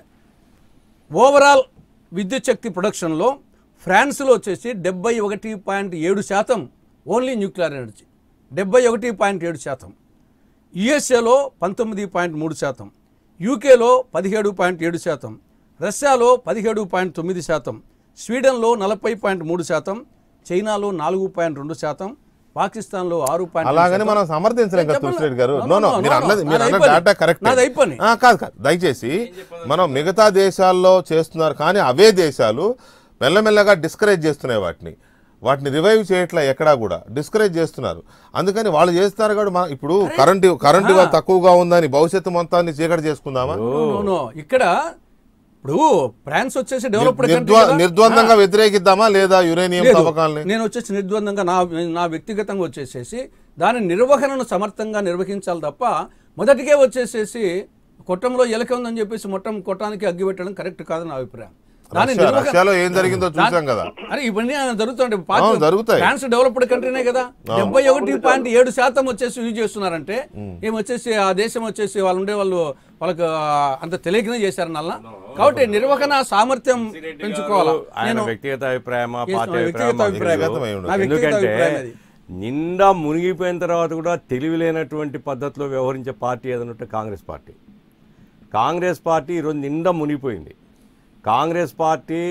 ఓవరాల్ విద్యుత్ శక్తి ప్రొడక్షన్లో ఫ్రాన్స్లో వచ్చేసి డెబ్బై ఒకటి పాయింట్ ఏడు శాతం ఓన్లీ న్యూక్లియర్ ఎనర్జీ డెబ్బై ఒకటి పాయింట్ ఏడు శాతం యుఎస్ఏలో పంతొమ్మిది పాయింట్ మూడు శాతం యూకేలో పదిహేడు పాయింట్ ఏడు శాతం రష్యాలో పదిహేడు పాయింట్ తొమ్మిది శాతం స్వీడన్లో నలభై పాయింట్ మూడు శాతం చైనాలో నాలుగు పాయింట్ రెండు శాతం పాకిస్తాన్లో ఆరు పాయింట్ అలాగని మనం సమర్థించలేం కదా చెప్పండి. తులసిరెడ్డి గారు No, no no, no no, మీరు no, అన్నది మీరు నాది అన్న అయిపోయింది. డేటా కరెక్ట్ నాది అయిపోయింది. కాదు కాదు దయచేసి మనం మిగతా దేశాల్లో చేస్తున్నారు కానీ అవే దేశాలు మెల్లమెల్లగా డిస్కరేజ్ చేస్తున్నాయి వాటిని వాటిని రివైవ్ చేయట్లే ఎక్కడా కూడా డిస్కరేజ్ చేస్తున్నారు అందుకని వాళ్ళు చేస్తున్నారు కూడా మన ఇప్పుడు కరెంటు కరెంటు తక్కువగా ఉందని భవిష్యత్తు మొత్తాన్ని చీకటి చేసుకుందామా No, no, no. ఇక్కడ ఇప్పుడు ఫ్రాన్స్ వచ్చేసి డెవలప్డ్ నిర్ద్వ- నిర్ద్వందంగా వ్యతిరేకిద్దామా లేదా యురేనియం తవ్వకాలని నేను వచ్చేసి నిర్ద్వందంగా నా నా వ్యక్తిగతంగా వచ్చేసేసి దాని నిర్వహణను సమర్థంగా నిర్వహించాలి తప్ప మొదటికే వచ్చేసేసి కొట్టంలో ఎలక ఉందని చెప్పేసి మొట్టం కొట్టానికి అగ్గి పెట్టడం కరెక్ట్ కాదు నా అభిప్రాయం దాని రష్యా- నిర్వహణ- రష్యాలో ఏం జరిగిందో చూసాం కదా అరే ఇవన్నీ జరుగుతుండే అవును, జరుగుతాయి. ఫ్రాన్స్ డెవలప్డ్ కంట్రీనే కదా డెబ్బై ఒకటి పాయింట్ ఏడు శాతం వచ్చేసి యూజ్ చేస్తున్నారంటే ఏం వచ్చేసి ఆ దేశం వచ్చేసి వాళ్ళు ఉండే వాళ్ళు వాళ్ళకి ఆ, అంత తెలియకనే చేశారు నల్ల కాబట్టి నిర్వహణ సామర్థ్యం పెంచుకోవాలా ఆయన నేను వ్యక్తిగత అభిప్రాయమా Yes, పార్టీ నా వ్యక్తిగత అభిప్రాయమా అభిప్రాయం. వ్యక్తిగతమై ఉండదు. నా వ్యక్తిగత ఎందుకంటే అభిప్రాయం అది. నిండా మునిగిపోయిన తర్వాత కూడా తెలివిలేనటువంటి పద్ధతిలో వ్యవహరించే పార్టీ ఏదన్నట్టు కాంగ్రెస్ పార్టీ కాంగ్రెస్ పార్టీ ఈరోజు నిండా మునిగిపోయింది కాంగ్రెస్ పార్టీ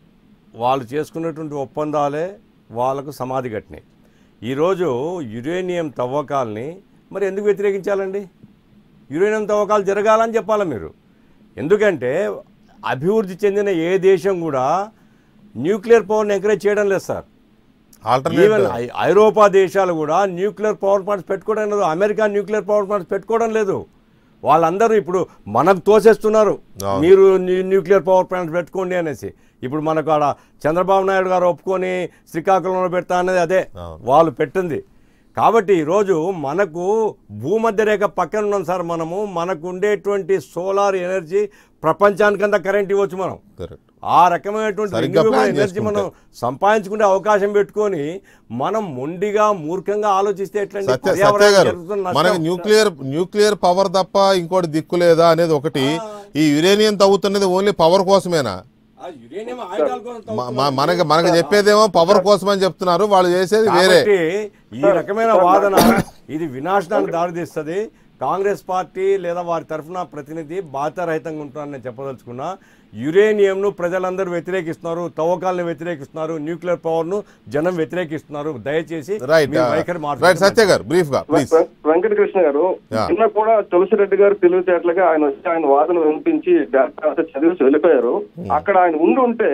వాళ్ళు చేసుకున్నటువంటి ఒప్పందాలే వాళ్ళకు సమాధి కట్టినాయి ఈరోజు యురేనియం తవ్వకాల్ని మరి ఎందుకు వ్యతిరేకించాలండి యురేనియం తవ్వకాలు జరగాలని చెప్పాలి మీరు ఎందుకంటే అభివృద్ధి చెందిన ఏ దేశం కూడా న్యూక్లియర్ పవర్ని ఎంకరేజ్ చేయడం లేదు సార్ ఆల్టర్నేట్ ఈవెన్ ఐ- ఐరోపా దేశాలు కూడా న్యూక్లియర్ పవర్ ప్లాంట్స్ పెట్టుకోవడం లేదు అమెరికా న్యూక్లియర్ పవర్ ప్లాంట్స్ పెట్టుకోవడం లేదు వాళ్ళందరూ ఇప్పుడు మనకు తోసేస్తున్నారు అవును. మీరు న్యూ- న్యూక్లియర్ పవర్ ప్లాంట్స్ పెట్టుకోండి అనేసి ఇప్పుడు మనకు ఆడ చంద్రబాబు నాయుడు గారు ఒప్పుకొని శ్రీకాకుళంలో పెడతా అనేది అదే అవును. వాళ్ళు పెట్టింది కాబట్టి ఈరోజు మనకు భూమధ్య రేఖ పక్కన ఉన్నాం సార్ మనము మనకు ఉండేటువంటి సోలార్ ఎనర్జీ ప్రపంచానికంతా కరెంట్ ఇవ్వచ్చు మనం కరెక్ట్ ఆ రకమైనటువంటి సరిగ్గా renewable plan energy మనం సంపాదించుకునే అవకాశం పెట్టుకొని మనం మొండిగా మూర్ఖంగా ఆలోచిస్తే ఎట్లండి సత్య సత్య పర్యావరణానికి గారు జరుగుతున్న నష్టం. మనకి న్యూక్లియర్ న్యూక్లియర్ పవర్ తప్ప ఇంకోటి దిక్కు లేదా అనేది ఒకటి ఈ యురేనియం తవ్వుతున్నది ఓన్లీ పవర్ కోసమేనా ఆ uranium ఆయుధాల కోసం మ- మ- మనకి మనకి చెప్పేదేమో పవర్ కోసం అని చెప్తున్నారు వాళ్ళు చేసేది వేరే కాబట్టి ఈ రకమైన వాదన ఇది వినాశనానికి దారితీస్తుంది కాంగ్రెస్ పార్టీ లేదా వారి తరఫున ప్రతినిధి బాధ్యతారహితంగా ఉంటుందని నేను చెప్పదలుచుకున్నా యురేనియంను ప్రజలందరూ వ్యతిరేకిస్తున్నారు తవ్వకాలను వ్యతిరేకిస్తున్నారు న్యూక్లియర్ పవర్ను జనం వ్యతిరేకిస్తున్నారు దయచేసి రైట్ మీ వైఖరి రైట్ మార్చుకోండి. సత్య గారు బ్రీఫ్ గా ప్లీజ్ వెం- వెంకటకృష్ణ గారు Yeah. నిన్న కూడా తులసిరెడ్డి గారు తెలివితేటలుగా ఆయన వచ్చి ఆయన వాదన వినిపించి డేటా అంతా చదివేసి వెళ్ళిపోయారు అక్కడ ఆయన ఉండి ఉంటే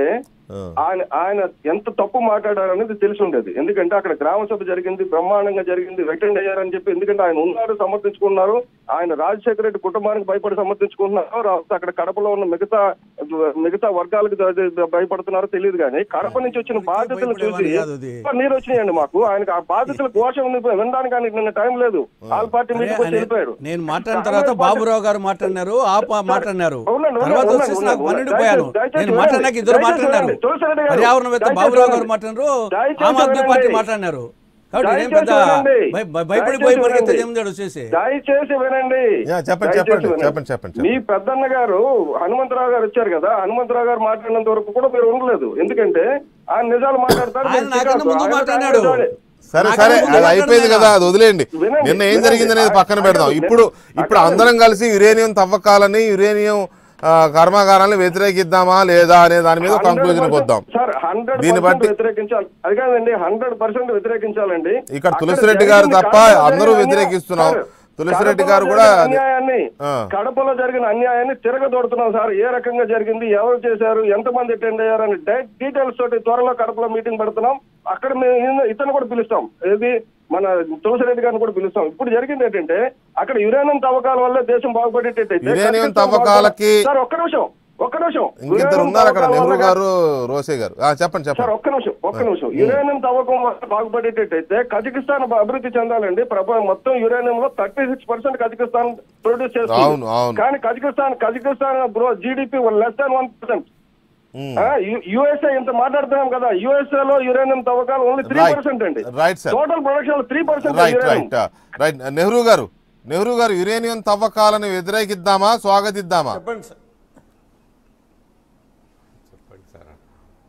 ఆయన ఆయన ఎంత తప్పు మాట్లాడారు అనేది తెలిసి ఉండేది ఎందుకంటే అక్కడ గ్రామ సభ జరిగింది బ్రహ్మాండంగా జరిగింది అటెండ్ అయ్యారని చెప్పి ఎందుకంటే ఆయన ఉన్నారు సమర్థించుకున్నారు ఆయన రాజశేఖర రెడ్డి కుటుంబానికి భయపడి సమర్థించుకుంటున్నారు రాకపోతే అక్కడ కడపలో ఉన్న మిగతా మిగతా వర్గాలకు ద- ద- భయపడుతున్నారో తెలియదు కానీ కడప నుంచి వచ్చిన బాధ్యతలు చూసి భయపడేవారు కాదు అది. నీరు వచ్చినాయండి మాకు ఆయనకు ఆ బాధ్యతల ఘోష ఉంది వినడానికి ఆయనకి నిన్న టైం లేదు ఆల్ పార్టీ అరే, మీటింగ్ వచ్చి అరే, వెళ్ళిపోయారు నేను మాట్లాడిన తర్వాత బాబురావు గారు మాట్లాడినారు ఆప మాట్లాడినారు అవునండి, అవునండి, తర్వాత అవునండి, వచ్చేసి నాకు అవునండి. పన్నెండిపోయాను దయచేసి నేను మాట్లాడినాక ఇద్దరు దయచేసి మాట్లాడినారు వినండి. తులసిరెడ్డి గారు, పర్యావరణవేత్త దయచేసి బాబురావు గారు వినండి. మాట్లాడినారు దయచేసి ఆమ్ ఆద్మీ పార్టీ వినండి. మాట్లాడినారు కాబట్టి నేను దయచేసి పెద్ద వినండి. భయ- భయ- భయపడి దయచేసి పోయి పరిగెత్తేది వినండి. ఏముంది వచ్చేసి దయచేసి వినండి యా, చెప్పండి, దయచేసి చెప్పండి, వినండి. చెప్పండి, చెప్పండి, మీ పెద్దన్న గారు హనుమంతరావు గారు వచ్చారు కదా హనుమంతరావు గారు మాట్లాడినంత వరకు కూడా మీరు ఉండలేదు ఎందుకంటే ఆయన నిజాలు మాట్లాడతారు ఆయన మీరు నాకన్నా చికాకు. ముందు ఆయన మాట్లాడాడు. నిజాలే. సరే నాకు సరే ముందు అది అయిపోయింది మాట్లాడినా. కదా అది వదిలేయండి వినండి, నిన్న ఏం వినండి. జరిగింది అనేది పక్కన అక్కడ పెడదాం వినండి. ఇప్పుడు ఇప్పుడు అక్కడ అందరం కలిసి యురేనియం తవ్వకాలని యురేనియం ఆ, కర్మాగారాలను వ్యతిరేకిద్దామా లేదా అనే దాని మీద కంక్లూజన్ వద్దాం సార్ హండ్రెడ్ దీన్ని బట్టి వ్యతిరేకించాలి అది కాదండి హండ్రెడ్ పర్సెంట్ వ్యతిరేకించాలండి ఇక్కడ అక్కడ తులసిరెడ్డి గారు జరిగింది తప్ప కడపలో అందరూ జరిగిన వ్యతిరేకిస్తున్నాం. అన్యాయం- తులసిరెడ్డి కడపలో గారు కూడా జరిగిన అది- అన్యాయాన్ని ఆ. కడపలో జరిగిన అన్యాయాన్ని తిరగదోడుతున్నాం సార్ ఏ రకంగా జరిగింది ఎవరు చేశారు ఎంతమంది అటెండ్ అయ్యారు అని డీటెయిల్స్ తోటి త్వరలో కడపలో మీటింగ్ పెడుతున్నాం అక్కడ మేము ఈయన- ఇతను కూడా పిలుస్తాం ఏది మన తులసిరెడ్డి గారిని కూడా పిలుస్తాం ఇప్పుడు జరిగింది ఏంటంటే అక్కడ యురేనియం తవ్వకాల వల్ల దేశం బాగుపడేటట్టయితే యురేనియం ఖచ్చితంగా తవ్వకాలకి- సార్ ఒక్క నిమిషం ఒక్క నిమిషం ఇంకిద్దరు యురేనియం ఉన్నారు అక్కడ తవ్వకాల నెహ్రూ వల్ల గారు రోసే గారు ఆ, చెప్పండి సార్ చెప్పండి ఒక్క నిమిషం ఒక్క నిమిషం యురేనియం తవ్వకం వల్ల బాగుపడేటట్టయితే కజకిస్తాన్ అభివృద్ధి చెందాలండి ప్రపంచం మొత్తం యురేనియం లో thirty six percent Kazakhstan produce అవును, చేస్తుంది అవును. కానీ Kazakhstan Kazakhstan GDP less than one percent ఉమ్. యుఎస్ఏ ఇంత మాట్లాడుతున్నాం కదా యుఎస్ఏ లో యురేనియం తవ్వకాలు ఓన్లీ త్రీ Right. పర్సెంట్ అండి Right, sir. Total production three percent right right right Nehru గారు నెహ్రూ గారు యురేనియం తవ్వకాలను వ్యతిరేకిద్దామా స్వాగతిద్దామా చెప్పండి సార్ చెప్పండి సార్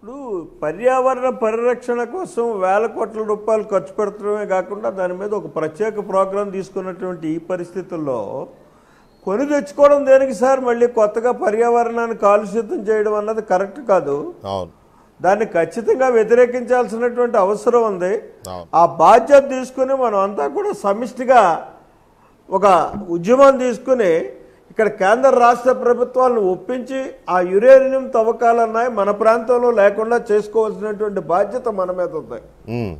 ఇప్పుడు పర్యావరణ పరిరక్షణ కోసం వేల కోట్ల రూపాయలు ఖర్చు పెడతడమే కాకుండా దాని మీద ఒక ప్రత్యేక ప్రోగ్రాం తీసుకున్నటువంటి ఈ పరిస్థితుల్లో కొని తెచ్చుకోవడం దేనికి సార్ మళ్ళీ కొత్తగా పర్యావరణాన్ని కాలుష్యం చేయడం అన్నది కరెక్ట్ కాదు అవును దాన్ని ఖచ్చితంగా వ్యతిరేకించాల్సినటువంటి అవసరం ఉంది అవును. ఆ బాధ్యత తీసుకుని మనం అంతా కూడా సమిష్టిగా ఒక ఉద్యమం తీసుకుని ఇక్కడ కేంద్ర రాష్ట్ర ప్రభుత్వాలను ఒప్పించి ఆ యురేనియం తవ్వకాలన్నాయి మన ప్రాంతంలో లేకుండా చేసుకోవాల్సినటువంటి బాధ్యత మన మీద ఉంది మ్మ్.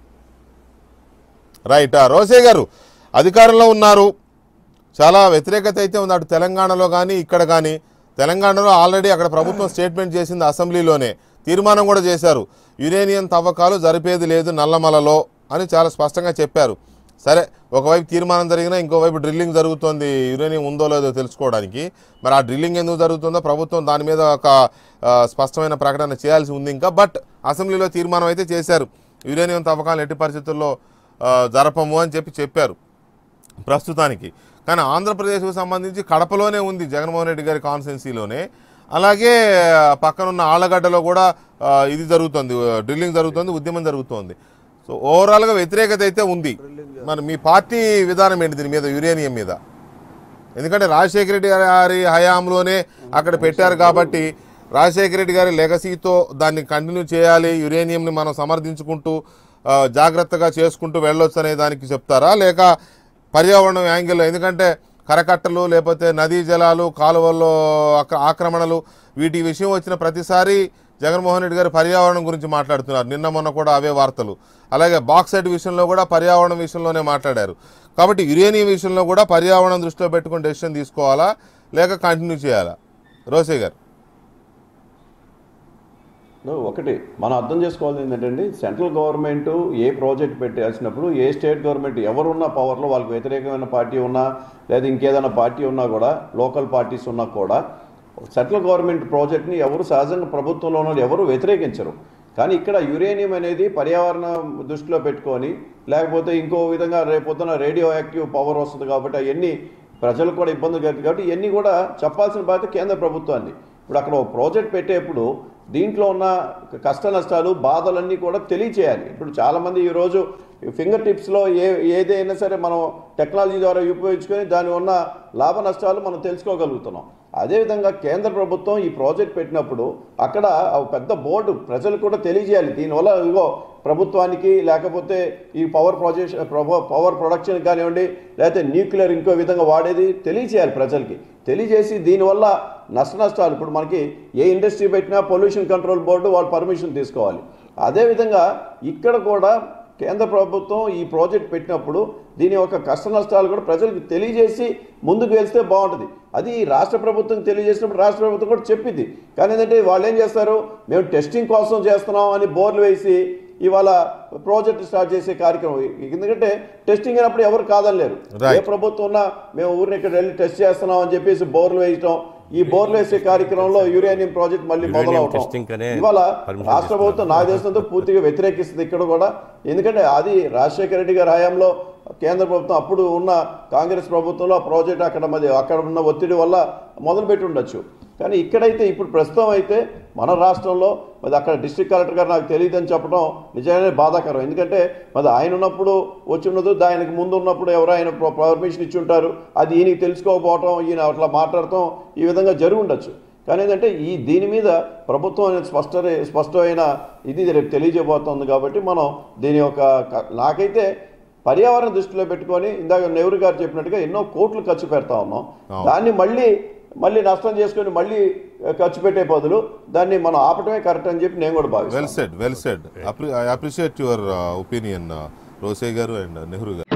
రైట్ ఆ, రోసే గారు అధికారంలో ఉన్నారు చాలా వ్యతిరేకత అయితే ఉంది అటు తెలంగాణలో కానీ ఇక్కడ కానీ తెలంగాణలో ఆల్రెడీ అక్కడ ప్రభుత్వం స్టేట్మెంట్ చేసింది అసెంబ్లీలోనే తీర్మానం కూడా చేశారు యురేనియం తవ్వకాలు జరిపేది లేదు నల్లమలలో అని చాలా స్పష్టంగా చెప్పారు సరే ఒకవైపు తీర్మానం జరిగినా ఇంకోవైపు డ్రిల్లింగ్ జరుగుతోంది యురేనియం ఉందో లేదో తెలుసుకోవడానికి మరి ఆ డ్రిల్లింగ్ ఎందుకు జరుగుతుందో ప్రభుత్వం దాని మీద ఒక ఆ, స్పష్టమైన ప్రకటన చేయాల్సి ఉంది ఇంకా బట్ అసెంబ్లీలో తీర్మానం అయితే చేశారు యురేనియం తవ్వకాలు ఎట్టి పరిస్థితుల్లో ఆ, జరపము అని చెప్పి చెప్పారు ప్రస్తుతానికి కానీ ఆంధ్రప్రదేశ్కు సంబంధించి కడపలోనే ఉంది జగన్మోహన్ రెడ్డి గారి కాన్స్టెన్సీలోనే అలాగే ఆ, పక్కనున్న ఆళ్లగడ్డలో కూడా ఆ, ఇది జరుగుతుంది ఆ, డ్రిల్లింగ్ జరుగుతుంది ఉద్యమం జరుగుతోంది సో ఓవరాల్గా వ్యతిరేకత అయితే ఉంది మరి మీ పార్టీ విధానం ఏంటి దీని మీద యురేనియం మీద ఎందుకంటే రాజశేఖర రెడ్డి గారి హయాంలోనే అక్కడ పెట్టారు కాబట్టి రాజశేఖర రెడ్డి గారి లెగసీతో దాన్ని కంటిన్యూ చేయాలి యురేనియంని మనం సమర్థించుకుంటూ ఆ, జాగ్రత్తగా చేసుకుంటూ వెళ్ళొచ్చు అనే దానికి చెప్తారా లేక పర్యావరణం యాంగిల్లో ఎందుకంటే కరకట్టలు లేకపోతే నదీ జలాలు కాలువల్లో ఆక్ర- ఆక్రమణలు వీటి విషయం వచ్చిన ప్రతిసారి జగన్మోహన్ రెడ్డి గారు పర్యావరణం గురించి మాట్లాడుతున్నారు నిన్న మొన్న కూడా అవే వార్తలు అలాగే బాక్సైట్ విషయంలో కూడా పర్యావరణం విషయంలోనే మాట్లాడారు కాబట్టి యురేనియం విషయంలో కూడా పర్యావరణం దృష్టిలో పెట్టుకుని డెసిషన్ తీసుకోవాలా లేక కంటిన్యూ చేయాలా రోసే గారు No, ఒకటి మనం అర్థం చేసుకోవాల్సింది ఏంటంటే సెంట్రల్ గవర్నమెంట్ ఏ ప్రాజెక్ట్ పెట్టేసినప్పుడు ఏ స్టేట్ గవర్నమెంట్ ఎవరున్న పవర్లో వాళ్ళకి వ్యతిరేకమైన పార్టీ ఉన్నా లేదా ఇంకేదైనా పార్టీ ఉన్నా కూడా లోకల్ పార్టీస్ ఉన్నా కూడా సెంట్రల్ గవర్నమెంట్ ప్రాజెక్ట్ని ఎవరు సహజంగా ప్రభుత్వంలో ఉన్న వాళ్ళు ఎవరు వ్యతిరేకించరు కానీ ఇక్కడ యురేనియం అనేది పర్యావరణ దృష్టిలో పెట్టుకొని లేకపోతే ఇంకో విధంగా రేపొద్దున రేడియో యాక్టివ్ పవర్ వస్తుంది కాబట్టి అవన్నీ ప్రజలకు కూడా ఇబ్బంది కలుగుతుంది కాబట్టి ఇవన్నీ కూడా చెప్పాల్సిన బాధ్యత కేంద్ర ప్రభుత్వాన్ని ఇప్పుడు అక్కడ ఒక ప్రాజెక్ట్ పెట్టేప్పుడు దీంట్లో ఉన్న కష్ట నష్టాలు బాధలన్నీ కూడా తెలియచేయాలి ఇప్పుడు చాలామంది ఈరోజు ఫింగర్ టిప్స్లో ఏ ఏదైనా సరే మనం టెక్నాలజీ ద్వారా ఉపయోగించుకొని దాని ఉన్న లాభ నష్టాలు మనం తెలుసుకోగలుగుతున్నాం అదేవిధంగా కేంద్ర ప్రభుత్వం ఈ ప్రాజెక్ట్ పెట్టినప్పుడు అక్కడ ఒక పెద్ద బోర్డు ప్రజలు కూడా తెలియజేయాలి దీనివల్ల ఇగో ప్రభుత్వానికి లేకపోతే ఈ పవర్ ప్రాజెక్ట్ పవర్ ప్రొడక్షన్ కానివ్వండి లేకపోతే న్యూక్లియర్ ఇంకో విధంగా వాడేది తెలియజేయాలి ప్రజలకి తెలియజేసి దీనివల్ల నష్ట నష్టాలు ఇప్పుడు మనకి ఏ ఇండస్ట్రీ పెట్టినా పొల్యూషన్ కంట్రోల్ బోర్డు వాళ్ళు పర్మిషన్ తీసుకోవాలి అదేవిధంగా ఇక్కడ కూడా కేంద్ర ప్రభుత్వం ఈ ప్రాజెక్ట్ పెట్టినప్పుడు దీని యొక్క కష్ట నష్టాలు కూడా ప్రజలకు తెలియజేసి ముందుకు వెళ్తే బాగుంటుంది అది రాష్ట్ర ప్రభుత్వం తెలియజేసినప్పుడు రాష్ట్ర ప్రభుత్వం కూడా చెప్పింది కానీ ఏంటంటే వాళ్ళు ఏం చేస్తారు మేము టెస్టింగ్ కోసం చేస్తున్నాం అని బోర్లు వేసి ఇవాళ ప్రాజెక్ట్ స్టార్ట్ చేసే కార్యక్రమం ఎందుకంటే టెస్టింగ్ అయినప్పుడు ఎవరు కాదనలేరు Right. ఏ ప్రభుత్వం ఉన్నా మేము ఊరిని ఇక్కడ వెళ్ళి టెస్ట్ చేస్తున్నాం అని చెప్పేసి బోర్లు వేయటం ఈ బోర్లు వేసే కార్యక్రమంలో యురేనియం ప్రాజెక్ట్ మళ్ళీ Uranium మొదలవటం testing కనే ఇవాళ permission రాష్ట్ర ప్రభుత్వం నాకు తెలిసినంత పూర్తిగా వ్యతిరేకిస్తుంది ఇక్కడ కూడా ఎందుకంటే అది రాజశేఖర రెడ్డి గారి హయాంలో కేంద్ర ప్రభుత్వం అప్పుడు ఉన్న కాంగ్రెస్ ప్రభుత్వంలో ఆ ప్రాజెక్ట్ అక్కడ మరి అక్కడ ఉన్న ఒత్తిడి వల్ల మొదలుపెట్టి ఉండొచ్చు కానీ ఇక్కడైతే ఇప్పుడు ప్రస్తుతం అయితే మన రాష్ట్రంలో మరి అక్కడ డిస్ట్రిక్ట్ కలెక్టర్ గారు నాకు తెలియదని చెప్పడం నిజంగానే బాధాకరం ఎందుకంటే మరి ఆయన ఉన్నప్పుడు వచ్చి ఉన్నది దానికి ముందు ఉన్నప్పుడు ఎవరు ఆయన పర్మిషన్ ఇచ్చి ఉంటారు అది ఈయనకి తెలుసుకోకపోవటం ఈయన అట్లా మాట్లాడటం ఈ విధంగా జరిగి ఉండొచ్చు కానీ ఏంటంటే ఈ దీని మీద ప్రభుత్వం అనేది స్పష్ట స్పష్టమైన ఇది రేపు తెలియజేయబోతోంది కాబట్టి మనం దీని యొక్క క- నాకైతే పర్యావరణ దృష్టిలో పెట్టుకొని ఇందాక నెహ్రూ గారు చెప్పినట్టుగా ఎన్నో కోట్లు ఖర్చు పెడతా ఉన్నాం అవును. దాన్ని మళ్ళీ మళ్ళీ నష్టం చేసుకొని మళ్ళీ ఖర్చు పెట్టే బదులు దాన్ని మనం ఆపటమే కరెక్ట్ అని చెప్పి నేను కూడా వెల్ భావిస్తాను said well said I appreciate your opinion రోసే గారు అండ్ నెహ్రూ గారు